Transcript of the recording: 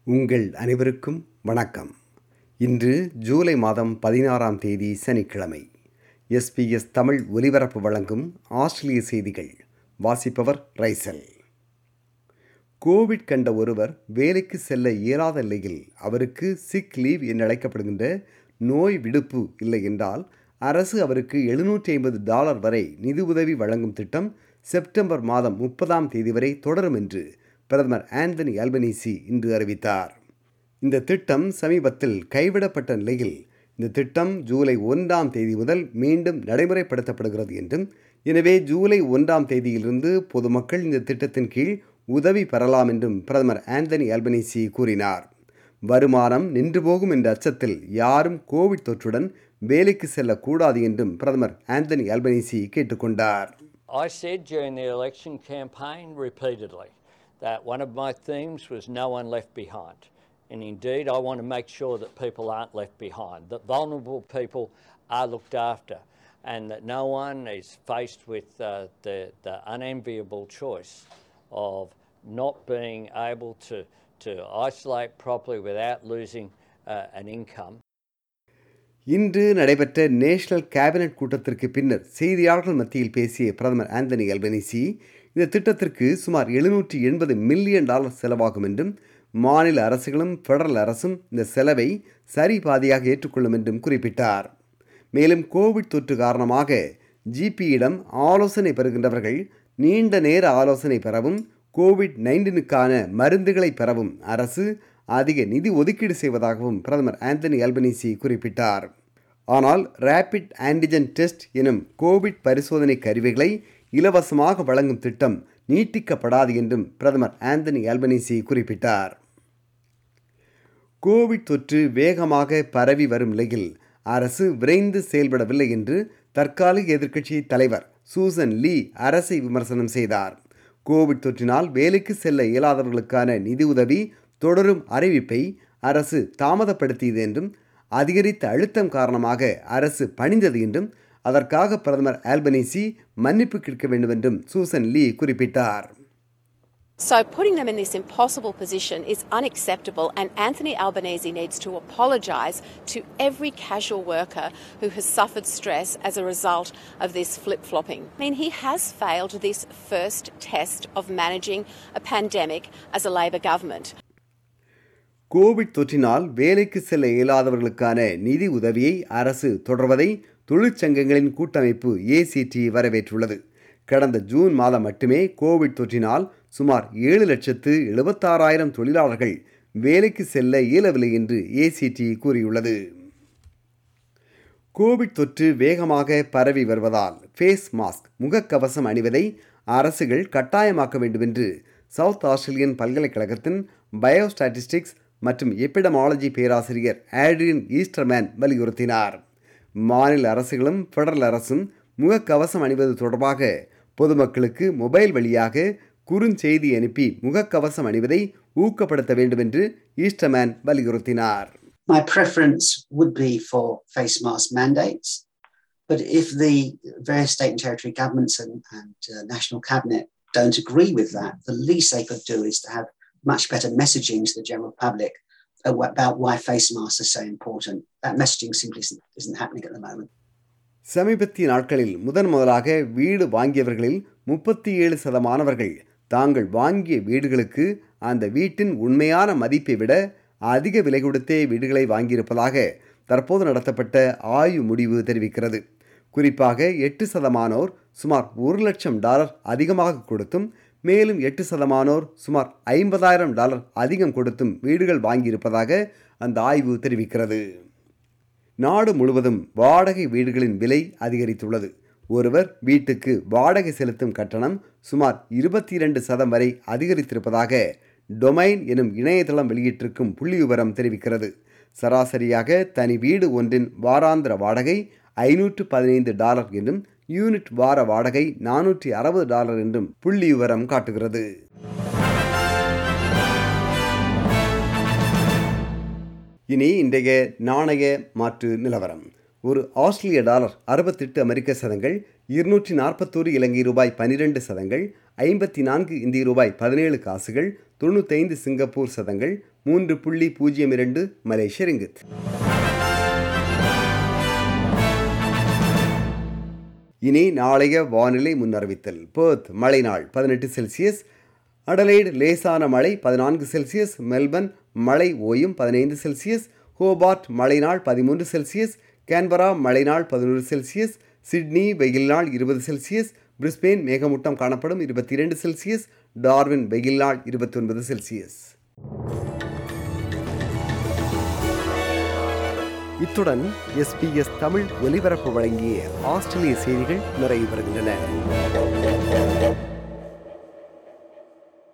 உங்கள் அனைவருக்கும் வணக்கம் இன்று ஜூலை மாதம் பதினாறாம் தேதி சனிக்கிழமை எஸ்பிஎஸ் தமிழ் ஒலிபரப்பு வழங்கும் ஆஸ்திரேலிய செய்திகள் வாசிப்பவர் ரைசல் கோவிட் கண்ட ஒருவர் வேலைக்கு செல்ல இயலாத நிலையில் அவருக்கு சிக் லீவ் என்று அழைக்கப்படுகின்ற நோய் விடுப்பு இல்லை என்றால் அரசு அவருக்கு எழுநூற்றி ஐம்பது டாலர் வரை நிதி உதவி வழங்கும் திட்டம் செப்டம்பர் மாதம் முப்பதாம் தேதி வரை தொடரும் என்று பிரதமர் ஆந்தனி அல்பனீசி இன்று அறிவித்தார் இந்த திட்டம் சமீபத்தில் கைவிடப்பட்ட நிலையில் இந்த திட்டம் ஜூலை ஒன்றாம் தேதி முதல் மீண்டும் நடைமுறைப்படுத்தப்படுகிறது என்றும் எனவே ஜூலை ஒன்றாம் தேதியிலிருந்து பொதுமக்கள் இந்த திட்டத்தின் கீழ் உதவி பெறலாம் என்றும் பிரதமர் ஆந்தனி அல்பனீசி கூறினார் வருமானம் நின்று போகும் என்ற அச்சத்தில் யாரும் கோவிட் தொற்றுடன் வேலைக்கு செல்லக்கூடாது என்றும் பிரதமர் ஆந்தனி அல்பனீசி கேட்டுக்கொண்டார் I said during the election campaign repeatedly that one of my themes was no one left behind. And indeed, I want to make sure that people aren't left behind, that vulnerable people are looked after, and that no one is faced with uh, the, the unenviable choice of not being able to, to isolate properly without losing uh, an income. இன்று நடைபெற்ற national cabinet கூட்டத்திற்கு பின்னர் செய்தியாளர்கள் மத்தியில் பேசிய பிரதமர் Anthony Albanese இந்த திட்டத்திற்கு சுமார் எழுநூற்றி எண்பது மில்லியன் டாலர் செலவாகும் என்றும் மாநில அரசுகளும் பெடரல் அரசும் இந்த செலவை சரி பாதியாக ஏற்றுக்கொள்ளும் என்றும் குறிப்பிட்டார் மேலும் கோவிட் தொற்று காரணமாக ஜிபியிடம் ஆலோசனை பெறுகின்றவர்கள் நீண்ட நேர ஆலோசனை பெறவும் கோவிட் நைன்டீனுக்கான மருந்துகளை பெறவும் அரசு அதிக நிதி ஒதுக்கீடு செய்வதாகவும் பிரதமர் ஆந்தனி அல்பனீசி குறிப்பிட்டார் ஆனால் ரேபிட் ஆன்டிஜன் டெஸ்ட் எனும் கோவிட் பரிசோதனை கருவிகளை இலவசமாக வழங்கும் திட்டம் நீட்டிக்கப்படாது என்றும் பிரதமர் ஆந்தனி அல்பனீசி குறிப்பிட்டார் கோவிட் தொற்று வேகமாக பரவி வரும் நிலையில் அரசு விரைந்து செயல்படவில்லை என்று தற்காலிக எதிர்க்கட்சி தலைவர் சூசன் லீ அரசை விமர்சனம் செய்தார் கோவிட் தொற்றினால் வேலைக்கு செல்ல இயலாதவர்களுக்கான நிதியுதவி தொடரும் அறிவிப்பை அரசு தாமதப்படுத்தியது என்றும் அதிகரித்த அழுத்தம் காரணமாக அரசு பணிந்தது என்றும் அதற்காக பிரதமர் ஆல்பனீசி மன்னிப்பு கேட்க வேண்டும் என்றும் சூசன் லீ குறிப்பிட்டார் So, putting them in this impossible position is unacceptable, and Anthony Albanese needs to apologise to every casual worker who has suffered stress as a result of this flip flopping. I mean, he has failed this first test of managing a pandemic as a Labor government. Covid தொற்றினால் வேலைக்கு செல்ல இயலாதவர்களுக்கான நிதி உதவியை அரசு தொடர்வதை தொழிற்சங்கங்களின் கூட்டமைப்பு ACT வரவேற்றுள்ளது கடந்த ஜூன் மாதம் மட்டுமே கோவிட் தொற்றினால் சுமார் ஏழு லட்சத்து எழுபத்தாறாயிரம் தொழிலாளர்கள் வேலைக்கு செல்ல இயலவில்லை என்று ஏசிடி கூறியுள்ளது கோவிட் தொற்று வேகமாக பரவி வருவதால் ஃபேஸ் மாஸ்க் முகக்கவசம் அணிவதை அரசுகள் கட்டாயமாக்க வேண்டும் என்று சவுத் ஆஸ்திரேலியன் பல்கலைக்கழகத்தின் பயோஸ்டாட்டிஸ்டிக்ஸ் மற்றும் எபிடமாலஜி பேராசிரியர் ஆட்ரியன் ஈஸ்டர்மேன் வலியுறுத்தினார் மாநில அரசுகளும் பெடரல் அரசும் முகக்கவசம் அணிவது தொடர்பாக பொதுமக்களுக்கு மொபைல் வழியாக குறுஞ்செய்தி அனுப்பி முகக்கவசம் அணிவதை ஊக்கப்படுத்த வேண்டும் என்று ஈஸ்டர்மேன் வலியுறுத்தினார் My preference would be for face mask mandates, but if the various state and territory governments and, and uh, national cabinet don't agree with that, the least they could do is to have much better messaging to the general public about why face masks are so important. That messaging simply isn't, isn't happening at the moment. சமீபத்திய நாட்களில் முதன் முதலாக வீடு வாங்கியவர்களில் முப்பத்தி ஏழு சதமானவர்கள் தாங்கள் வாங்கிய வீடுகளுக்கு அந்த வீட்டின் உண்மையான மதிப்பை விட அதிக விலை கொடுத்தே வீடுகளை வாங்கியிருப்பதாக தற்போது நடத்தப்பட்ட ஆய்வு முடிவு தெரிவிக்கிறது குறிப்பாக எட்டு சதமானோர் சுமார் ஒரு லட்சம் டாலர் அதிகமாக கொடுத்தும் மேலும் எட்டு சதமானோர் சுமார் ஐம்பதாயிரம் டாலர் அதிகம் கொடுத்தும் வீடுகள் வாங்கியிருப்பதாக அந்த ஆய்வு தெரிவிக்கிறது நாடு முழுவதும் வாடகை வீடுகளின் விலை அதிகரித்துள்ளது ஒருவர் வீட்டுக்கு வாடகை செலுத்தும் கட்டணம் சுமார் இருபத்தி இரண்டு சதம் வரை அதிகரித்திருப்பதாக டொமைன் எனும் இணையதளம் வெளியிட்டிருக்கும் புள்ளி விவரம் தெரிவிக்கிறது சராசரியாக தனி வீடு ஒன்றின் வாராந்திர வாடகை ஐநூற்று பதினைந்து டாலர் என்றும் யூனிட் வார வாடகை நானூற்றி அறுபது டாலர் என்றும் புள்ளி விவரம் காட்டுகிறது இனி இன்றைய நாணய மாற்று நிலவரம் ஒரு ஆஸ்திரேலிய டாலர் அறுபத்தெட்டு அமெரிக்க சதங்கள் இருநூற்றி நாற்பத்தோரு இலங்கை ரூபாய் பனிரெண்டு சதங்கள் ஐம்பத்தி நான்கு இந்திய ரூபாய் பதினேழு காசுகள் தொண்ணூத்தைந்து சிங்கப்பூர் சதங்கள் மூன்று புள்ளி பூஜ்ஜியம் இரண்டு மலேசிய ரிங்கித் இனி நாளைய வானிலை முன்னறிவித்தல் பேர்த் மழை நாள் பதினெட்டு செல்சியஸ் அடலைடு லேசான மழை பதினான்கு செல்சியஸ் மெல்பர்ன் மழை ஓயும் பதினைந்து செல்சியஸ் ஹோபார்ட் மழை நாள் பதிமூன்று செல்சியஸ் கேன்பரா மழை நாள் பதினோரு செல்சியஸ் சிட்னி வெயில் நாள் இருபது செல்சியஸ் பிரிஸ்பெயின் மேகமூட்டம் காணப்படும் இருபத்தி இரண்டு செல்சியஸ் டார்வின் வெயில் நாள் இருபத்தி ஒன்பது செல்சியஸ் இத்துடன் எஸ்பிஎஸ் தமிழ் ஒலிபரப்பு வழங்கிய ஆஸ்திரேலிய செய்திகள் நிறைவு பெறுகின்றன